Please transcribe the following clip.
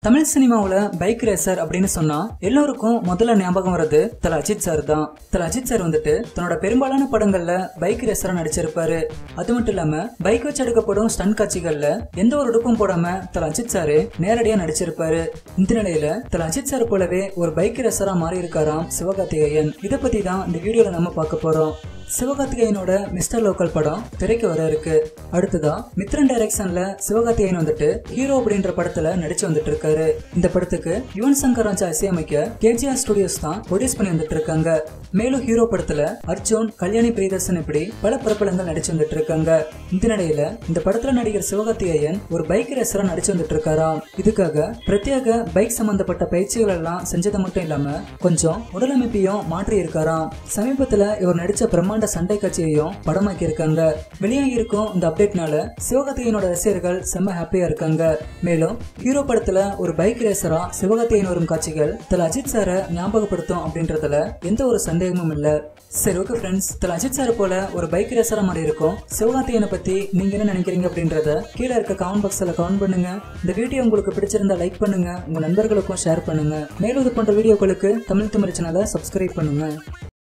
Tamil சினிமாவுல bike racer அப்படின்னு சொன்னா எல்லோருக்கும் முதல்ல ஞாபகம் வர்றது தல அஜித் சார் தான் தல அஜித் சார் வந்துட்டு தன்னோட பெரும்பாலான படங்கள்ல பைக் ரேசரா நடிச்சிருப்பாரு அது மட்டும் இல்லாம பைக் வச்சு எடுக்கப்படும் ஸ்டன் காட்சிகள்ல எந்த ஒரு உடுப்பும் போடாம தல அஜித் சாரு நேரடியா நடிச்சிருப்பாரு இந்த நிலையில தல அஜித் சார் போலவே ஒரு பைக் ரேசரா மாறி இருக்காராம் சிவகார்த்திகேயன் இதை பத்தி தான் இந்த வீடியோல நம்ம பார்க்க போறோம் சிவகார்த்திகேயனோட மிஸ்டர் லோக்கல் படம் திரைக்கு வர இருக்கு அடுத்ததா மித்ரன் டைரக்ஷன்ல சிவகார்த்திகேயன் வந்துட்டு ஹீரோ அப்படின்ற படத்துல நடிச்சு வந்துட்டு இருக்காரு இந்த படத்துக்கு யுவன் சங்கர் ராஜா இசையமைக்க கேஜிஆர் ஸ்டுடியோஸ் தான் ப்ரொடியூஸ் பண்ணி வந்துட்டு இருக்காங்க மேலும் ஹீரோ படத்துல அர்ஜுன் கல்யாணி பிரியதர்சன் இப்படி பல பிரபலங்கள் நடிச்சு வந்துட்டு இருக்காங்க இந்த நிலையில இந்த படத்துல நடிகர் சிவகார்த்திகேயன் ஒரு பைக் ரேசரா நடிச்சு வந்துட்டு இருக்காராம் இதுக்காக பிரத்யேக பைக் சம்பந்தப்பட்ட பயிற்சிகள் எல்லாம் செஞ்சது மட்டும் இல்லாம கொஞ்சம் உடலமைப்பையும் மாற்றி இருக்காராம் சமீபத்துல இவர் நடிச்ச பிரம்மாண்ட சண்டை காட்சியையும் படமாக்கி இருக்காங்க வெளியாகி இருக்கும் இந்த அப்டேட்னால சிவகார்த்திகேயனோட ரசிகர்கள் செம்ம ஹாப்பியா இருக்காங்க மேலும் ஹீரோ படத்துல ஒரு பைக் ரேசரா சிவகார்த்திகேயன் வரும் காட்சிகள் தல அஜித் சாரை ஞாபகப்படுத்தும் அப்படின்றதுல எந்த ஒரு சந்தேகமும் இல்ல சரி ஓகே ஃப்ரெண்ட்ஸ் தல அஜித் சார் போல ஒரு பைக் ரேசரா மாதிரி இருக்கும் சிவகார்த்திகேயனை பத்தி நீங்க என்ன நினைக்கிறீங்க அப்படின்றத கீழே இருக்க கமெண்ட் பாக்ஸ்ல கமெண்ட் பண்ணுங்க இந்த வீடியோ உங்களுக்கு பிடிச்சிருந்தா லைக் பண்ணுங்க உங்க நண்பர்களுக்கும் ஷேர் பண்ணுங்க மேலும் இது போன்ற வீடியோக்களுக்கு தமிழ் தமிழ் சேனலை சப்ஸ்கிரைப் பண்ணுங்க